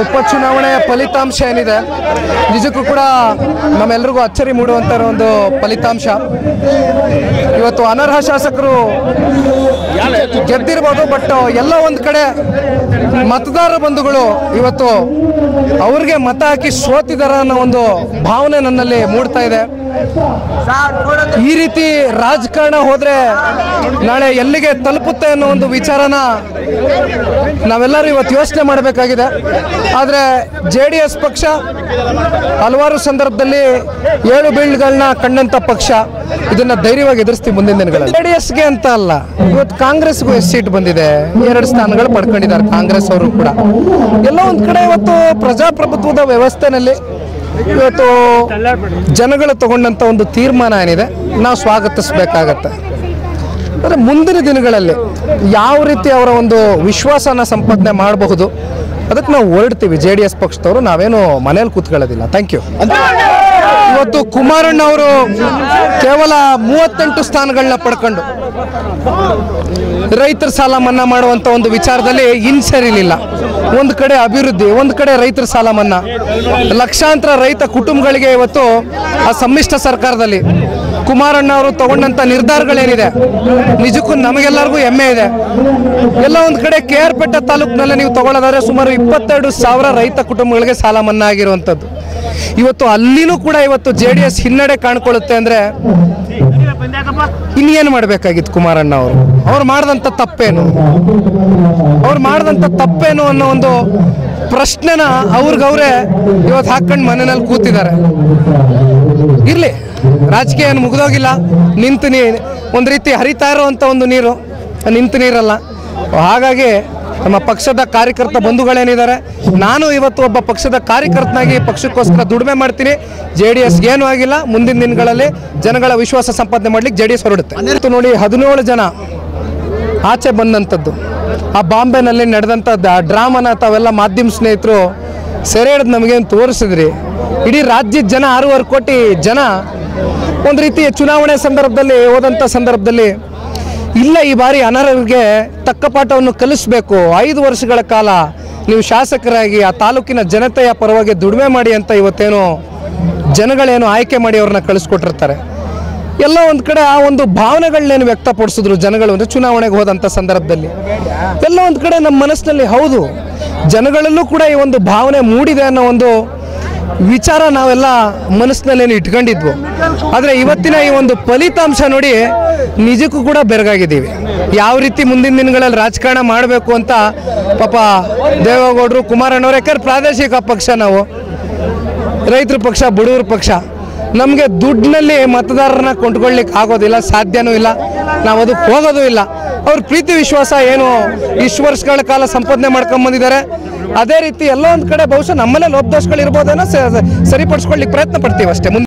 ಉಪಚುನಾವಣೆಯ ಫಲಿತಾಂಶ ಏನಿದೆ ನಿಜಕ್ಕೂ ಕೂಡ ನಮ್ಮೆಲ್ರಿಗೂ ಅಚ್ಚರಿ ಮೂಡುವಂಥ ಒಂದು ಫಲಿತಾಂಶ ಇವತ್ತು ಅನರ್ಹ ಶಾಸಕರು ಗೆದ್ದಿರ್ಬೋದು ಬಟ್ ಎಲ್ಲ ಒಂದು ಕಡೆ ಮತದಾರ ಬಂಧುಗಳು ಇವತ್ತು ಅವ್ರಿಗೆ ಮತ ಹಾಕಿ ಸೋತಿದಾರ ಅನ್ನೋ ಒಂದು ಭಾವನೆ ನನ್ನಲ್ಲಿ ಮೂಡ್ತಾ ಇದೆ ಈ ರೀತಿ ರಾಜಕಾರಣ ಹೋದ್ರೆ ನಾಳೆ ಎಲ್ಲಿಗೆ ತಲುಪುತ್ತೆ ಅನ್ನೋ ಒಂದು ವಿಚಾರನ ನಾವೆಲ್ಲರೂ ಇವತ್ತು ಯೋಚನೆ ಮಾಡಬೇಕಾಗಿದೆ ಆದರೆ ಜೆ ಡಿ ಎಸ್ ಪಕ್ಷ ಹಲವಾರು ಸಂದರ್ಭದಲ್ಲಿ ಏಳು ಬೀಳ್ಗಳನ್ನ ಕಂಡಂಥ ಪಕ್ಷ ಇದನ್ನ ಧೈರ್ಯವಾಗಿ ಎದುರಿಸ್ತೀವಿ ಮುಂದಿನ ದಿನಗಳಲ್ಲಿ ಜೆ ಡಿ ಎಸ್ಗೆ ಅಂತ ಅಲ್ಲ ಇವತ್ತು ಕಾಂಗ್ರೆಸ್ಗೂ ಎಷ್ಟು ಸೀಟ್ ಬಂದಿದೆ ಎರಡು ಸ್ಥಾನಗಳು ಪಡ್ಕೊಂಡಿದ್ದಾರೆ ಕಾಂಗ್ರೆಸ್ ಅವರು ಕೂಡ ಎಲ್ಲ ಒಂದು ಕಡೆ ಇವತ್ತು ಪ್ರಜಾಪ್ರಭುತ್ವದ ವ್ಯವಸ್ಥೆನಲ್ಲಿ ಇವತ್ತು ಜನಗಳು ತಗೊಂಡಂಥ ಒಂದು ತೀರ್ಮಾನ ಏನಿದೆ ನಾವು ಸ್ವಾಗತಿಸಬೇಕಾಗತ್ತೆ ಆದರೆ ಮುಂದಿನ ದಿನಗಳಲ್ಲಿ ಯಾವ ರೀತಿ ಅವರ ಒಂದು ವಿಶ್ವಾಸನ ಸಂಪಾದನೆ ಮಾಡಬಹುದು ಅದಕ್ಕೆ ನಾವು ಹೊರಡ್ತೀವಿ ಜೆ ಡಿ ಎಸ್ ಪಕ್ಷದವರು ನಾವೇನು ಮನೇಲಿ ಕೂತ್ಕೊಳ್ಳೋದಿಲ್ಲ ಥ್ಯಾಂಕ್ ಯು ಇವತ್ತು ಕುಮಾರಣ್ಣ ಅವರು ಕೇವಲ ಮೂವತ್ತೆಂಟು ಸ್ಥಾನಗಳನ್ನ ಪಡ್ಕೊಂಡು ರೈತರ ಸಾಲ ಮನ್ನಾ ಮಾಡುವಂತ ಒಂದು ವಿಚಾರದಲ್ಲಿ ಇನ್ಸರಿಲಿಲ್ಲ ಒಂದು ಕಡೆ ಅಭಿವೃದ್ಧಿ ಒಂದು ಕಡೆ ರೈತರ ಸಾಲ ಮನ್ನಾ ಲಕ್ಷಾಂತರ ರೈತ ಕುಟುಂಬಗಳಿಗೆ ಇವತ್ತು ಆ ಸಮ್ಮಿಶ್ರ ಸರ್ಕಾರದಲ್ಲಿ ಕುಮಾರಣ್ಣ ಅವರು ತಗೊಂಡಂತ ನಿರ್ಧಾರಗಳೇನಿದೆ ನಿಜಕ್ಕೂ ನಮಗೆಲ್ಲರಿಗೂ ಹೆಮ್ಮೆ ಇದೆ ಎಲ್ಲ ಒಂದು ಕಡೆ ಕೆ ಆರ್ ಪೇಟೆ ತಾಲೂಕಿನಲ್ಲಿ ನೀವು ತಗೊಳ್ಳೋದಾದ್ರೆ ಸುಮಾರು ಇಪ್ಪತ್ತೆರಡು ಸಾವಿರ ರೈತ ಕುಟುಂಬಗಳಿಗೆ ಸಾಲ ಮನ್ನಾ ಆಗಿರುವಂಥದ್ದು ಇವತ್ತು ಅಲ್ಲಿನೂ ಕೂಡ ಇವತ್ತು ಜೆ ಡಿ ಎಸ್ ಹಿನ್ನಡೆ ಕಾಣ್ಕೊಳ್ಳುತ್ತೆ ಅಂದ್ರೆ ಇನ್ನೇನು ಮಾಡಬೇಕಾಗಿತ್ತು ಕುಮಾರಣ್ಣ ಅವರು ಅವ್ರು ಮಾಡಿದಂಥ ತಪ್ಪೇನು ಅವ್ರು ಮಾಡಿದಂಥ ತಪ್ಪೇನು ಅನ್ನೋ ಒಂದು ಪ್ರಶ್ನೆನ ಅವ್ರಿಗವ್ರೆ ಇವತ್ತು ಹಾಕೊಂಡು ಮನೆಯಲ್ಲಿ ಕೂತಿದ್ದಾರೆ ಇರಲಿ ರಾಜಕೀಯ ಏನು ಮುಗಿದೋಗಿಲ್ಲ ನಿಂತು ನೀ ಒಂದು ರೀತಿ ಹರಿತಾ ಇರೋವಂಥ ಒಂದು ನೀರು ನಿಂತು ನೀರಲ್ಲ ಹಾಗಾಗಿ ನಮ್ಮ ಪಕ್ಷದ ಕಾರ್ಯಕರ್ತ ಬಂಧುಗಳೇನಿದ್ದಾರೆ ನಾನು ಇವತ್ತು ಒಬ್ಬ ಪಕ್ಷದ ಕಾರ್ಯಕರ್ತನಾಗಿ ಪಕ್ಷಕ್ಕೋಸ್ಕರ ದುಡಿಮೆ ಮಾಡ್ತೀನಿ ಜೆ ಡಿ ಎಸ್ಗೆ ಏನೂ ಆಗಿಲ್ಲ ಮುಂದಿನ ದಿನಗಳಲ್ಲಿ ಜನಗಳ ವಿಶ್ವಾಸ ಸಂಪಾದನೆ ಮಾಡ್ಲಿಕ್ಕೆ ಜೆ ಡಿ ಎಸ್ ಹೊರಡುತ್ತೆ ಇವತ್ತು ನೋಡಿ ಹದಿನೇಳು ಜನ ಆಚೆ ಬಂದಂಥದ್ದು ಆ ಬಾಂಬೆನಲ್ಲಿ ನಡೆದಂಥ ಡ್ರಾಮನ ತಾವೆಲ್ಲ ಮಾಧ್ಯಮ ಸ್ನೇಹಿತರು ಸೆರೆ ಹಿಡಿದು ನಮಗೇನು ತೋರಿಸಿದ್ರಿ ಇಡೀ ರಾಜ್ಯದ ಜನ ಆರೂವರೆ ಕೋಟಿ ಜನ ಒಂದು ರೀತಿ ಚುನಾವಣೆ ಸಂದರ್ಭದಲ್ಲಿ ಹೋದಂಥ ಸಂದರ್ಭದಲ್ಲಿ ಇಲ್ಲ ಈ ಬಾರಿ ಅನರ್ಹರಿಗೆ ತಕ್ಕ ಪಾಠವನ್ನು ಕಲಿಸಬೇಕು ಐದು ವರ್ಷಗಳ ಕಾಲ ನೀವು ಶಾಸಕರಾಗಿ ಆ ತಾಲೂಕಿನ ಜನತೆಯ ಪರವಾಗಿ ದುಡಿಮೆ ಮಾಡಿ ಅಂತ ಇವತ್ತೇನು ಜನಗಳೇನು ಆಯ್ಕೆ ಮಾಡಿ ಅವ್ರನ್ನ ಕಳಿಸ್ಕೊಟ್ಟಿರ್ತಾರೆ ಎಲ್ಲ ಒಂದು ಕಡೆ ಆ ಒಂದು ಭಾವನೆಗಳನ್ನೇನು ವ್ಯಕ್ತಪಡಿಸಿದ್ರು ಜನಗಳು ಅಂದರೆ ಚುನಾವಣೆಗೆ ಹೋದಂಥ ಸಂದರ್ಭದಲ್ಲಿ ಎಲ್ಲ ಒಂದು ಕಡೆ ನಮ್ಮ ಮನಸ್ಸಿನಲ್ಲಿ ಹೌದು ಜನಗಳಲ್ಲೂ ಕೂಡ ಈ ಒಂದು ಭಾವನೆ ಮೂಡಿದೆ ಅನ್ನೋ ಒಂದು ವಿಚಾರ ನಾವೆಲ್ಲ ಮನಸ್ಸಿನಲ್ಲೇನು ಇಟ್ಕೊಂಡಿದ್ವು ಆದರೆ ಇವತ್ತಿನ ಈ ಒಂದು ಫಲಿತಾಂಶ ನೋಡಿ ನಿಜಕ್ಕೂ ಕೂಡ ಬೆರಗಾಗಿದ್ದೀವಿ ಯಾವ ರೀತಿ ಮುಂದಿನ ದಿನಗಳಲ್ಲಿ ರಾಜಕಾರಣ ಮಾಡಬೇಕು ಅಂತ ಪಾಪ ದೇವೇಗೌಡರು ಕುಮಾರಣ್ಣವ್ರು ಯಾಕಂದ್ರೆ ಪ್ರಾದೇಶಿಕ ಪಕ್ಷ ನಾವು ರೈತರ ಪಕ್ಷ ಬಡವರ ಪಕ್ಷ ನಮಗೆ ದುಡ್ಡಿನಲ್ಲಿ ಮತದಾರರನ್ನ ಕೊಂಡ್ಕೊಳ್ಳಿಕ್ಕೆ ಆಗೋದಿಲ್ಲ ಸಾಧ್ಯನೂ ಇಲ್ಲ ನಾವು ಅದಕ್ಕೆ ಹೋಗೋದು ಇಲ್ಲ ಅವ್ರ ಪ್ರೀತಿ ವಿಶ್ವಾಸ ಏನು ಇಷ್ಟು ವರ್ಷಗಳ ಕಾಲ ಸಂಪಾದನೆ ಮಾಡ್ಕೊಂಬಂದಿದ್ದಾರೆ ಅದೇ ರೀತಿ ಎಲ್ಲೋ ಒಂದು ಕಡೆ ಬಹುಶಃ ನಮ್ಮಲ್ಲೇ ಲೋಪದೋಷಗಳು ಇರ್ಬೋದೇನೋ ಸ- ಸರಿಪಡಿಸ್ಕೊಳ್ಳಿಕ್ಕೆ ಪ್ರಯತ್ನ ಪಡ್ತೀವಿ ಅಷ್ಟೇ ಮುಂದೆ